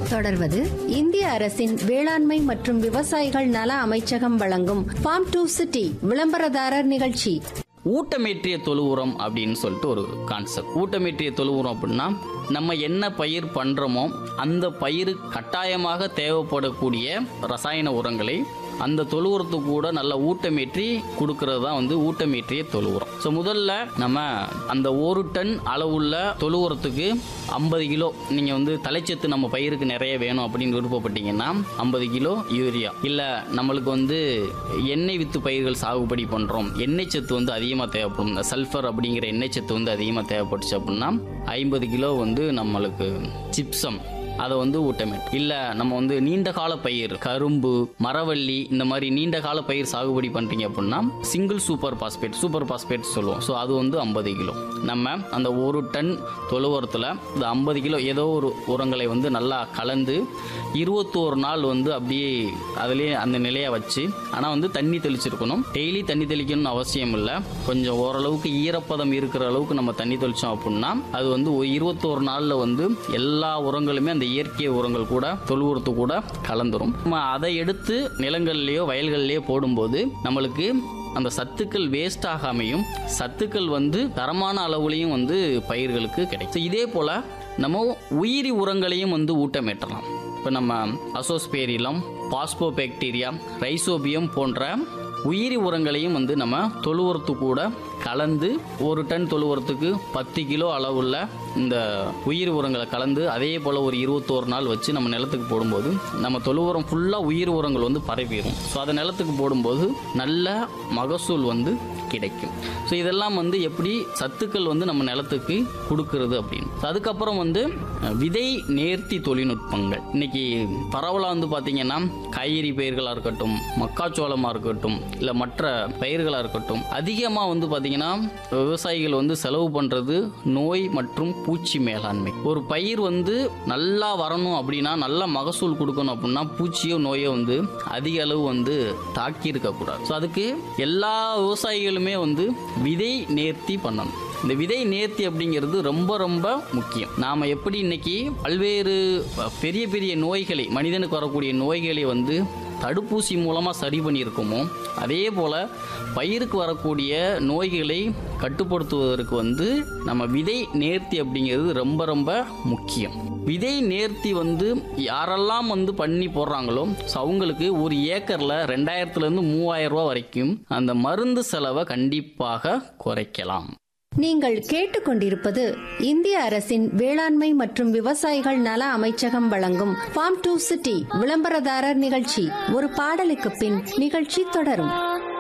தொடர்வது இந்திய அரசின் வேளாண்மை மற்றும் விவசாயிகள் நல அமைச்சகம் வழங்கும் ஃபார்ம் டு சிட்டி விளம்பரதாரர் நிகழ்ச்சி ஊட்டமேற்றிய தொழு உரம் அப்படின்னு சொல்லிட்டு ஒரு கான்செப்ட் ஊட்டமேற்றிய தொழு உரம் அப்படின்னா நம்ம என்ன பயிர் பண்றோமோ அந்த பயிர் கட்டாயமாக தேவைப்படக்கூடிய ரசாயன உரங்களை அந்த தொழு உரத்துக்கு கூட நல்ல ஊட்டமேற்றி கொடுக்கறது தான் வந்து ஊட்டமேற்றிய தொழு உரம் ஸோ முதல்ல நம்ம அந்த ஒரு டன் அளவுள்ள தொழு உரத்துக்கு ஐம்பது கிலோ நீங்க வந்து தலைச்சத்து நம்ம பயிருக்கு நிறைய வேணும் அப்படின்னு விருப்பப்பட்டீங்கன்னா ஐம்பது கிலோ யூரியா இல்ல நம்மளுக்கு வந்து எண்ணெய் வித்து பயிர்கள் சாகுபடி பண்றோம் எண்ணெய் சத்து வந்து அதிகமாக தேவைப்படும் இந்த சல்ஃபர் அப்படிங்கிற எண்ணெய் சத்து வந்து அதிகமாக தேவைப்பட்டுச்சு அப்படின்னா ஐம்பது கிலோ வந்து நம்மளுக்கு சிப்சம் அதை வந்து ஊட்டமேட் இல்ல நம்ம வந்து நீண்ட கால பயிர் கரும்பு மரவள்ளி இந்த மாதிரி நீண்ட கால பயிர் சாகுபடி பண்றீங்க அப்படின்னா single super phosphate super phosphate சொல்லுவோம் ஸோ அது வந்து ஐம்பது கிலோ நம்ம அந்த ஒரு டன் தொழு உரத்துல இந்த ஐம்பது கிலோ ஏதோ ஒரு உரங்களை வந்து நல்லா கலந்து இருபத்தோரு நாள் வந்து அப்படியே அதுலேயே அந்த நிலையை வச்சு ஆனால் வந்து தண்ணி தெளிச்சிருக்கணும் டெய்லி தண்ணி தெளிக்கணும்னு அவசியம் இல்லை கொஞ்சம் ஓரளவுக்கு ஈரப்பதம் இருக்கிற அளவுக்கு நம்ம தண்ணி தெளிச்சோம் அப்படின்னா அது வந்து ஒரு இருபத்தோரு நாளில் வந்து எல்லா உரங்களுமே அந்த இயற்கை உரங்கள் கூட தொழு உரத்து கூட கலந்துரும் நம்ம அதை எடுத்து நிலங்கள்லயோ வயல்கள்லயோ போடும்போது நம்மளுக்கு அந்த சத்துக்கள் வேஸ்ட் ஆகாமையும் சத்துக்கள் வந்து தரமான அளவுலையும் வந்து பயிர்களுக்கு கிடைக்கும் இதே போல நம்ம உயிரி உரங்களையும் வந்து ஊட்டமேற்றலாம் இப்போ நம்ம அசோஸ்பேரிலம் பாஸ்போபாக்டீரியா ரைசோபியம் போன்ற உயிரி உரங்களையும் வந்து நம்ம தொழு உரத்து கூட கலந்து ஒரு டன் தொழு உரத்துக்கு பத்து கிலோ அளவுள்ள இந்த உயிர் உரங்களை கலந்து அதே போல் ஒரு இருபத்தோரு நாள் வச்சு நம்ம நிலத்துக்கு போடும்போது நம்ம தொழு உரம் ஃபுல்லாக உயிர் உரங்கள் வந்து பரப்பிடும் ஸோ அதை நிலத்துக்கு போடும்போது நல்ல மகசூல் வந்து கிடைக்கும் ஸோ இதெல்லாம் வந்து எப்படி சத்துக்கள் வந்து நம்ம நிலத்துக்கு கொடுக்கறது அப்படின்னு So அதுக்கப்புறம் வந்து அஹ், விதை நேர்த்தி தொழில்நுட்பங்கள் இன்னைக்கு பரவலாக வந்து பார்த்தீங்கன்னா காய்கறி பயிர்களாக இருக்கட்டும் மக்காச்சோளமாக இருக்கட்டும் இல்லை மற்ற பயிர்களாக இருக்கட்டும் அதிகமாக வந்து பார்த்தீங்கன்னா விவசாயிகள் வந்து செலவு பண்ணுறது நோய் மற்றும் பூச்சி மேலாண்மை ஒரு பயிர் வந்து நல்லா வரணும் அப்படின்னா நல்ல மகசூல் கொடுக்கணும் அப்படின்னா பூச்சியோ நோயோ வந்து அதிக அளவு வந்து தாக்கி இருக்கக்கூடாது ஸோ அதுக்கு எல்லா விவசாயிகளுமே வந்து விதை நேர்த்தி பண்ணணும் இந்த விதை நேர்த்தி அப்படிங்கிறது ரொம்ப ரொம்ப முக்கியம் நாம எப்படி இன்னைக்கு பல்வேறு அஹ், பெரிய பெரிய நோய்களை மனிதனுக்கு வரக்கூடிய நோய்களை வந்து தடுப்பூசி மூலமா சரி பண்ணியிருக்கோமோ அதே போல பயிருக்கு வரக்கூடிய நோய்களை கட்டுப்படுத்துவதற்கு வந்து நம்ம விதை நேர்த்தி அப்படிங்கிறது ரொம்ப ரொம்ப முக்கியம் விதை நேர்த்தி வந்து யாரெல்லாம் வந்து பண்ணி போடுறாங்களோ ஸோ அவங்களுக்கு ஒரு ஏக்கர்ல ரெண்டாயிரத்துல இருந்து மூவாயிரம் ரூபாய் வரைக்கும் அந்த மருந்து செலவை கண்டிப்பாக குறைக்கலாம் நீங்கள் கேட்டுக்கொண்டிருப்பது இந்திய அரசின் வேளாண்மை மற்றும் விவசாயிகள் நல அமைச்சகம் வழங்கும் ஃபார்ம் டு சிட்டி விளம்பரதாரர் நிகழ்ச்சி ஒரு பாடலுக்கு பின் நிகழ்ச்சி தொடரும்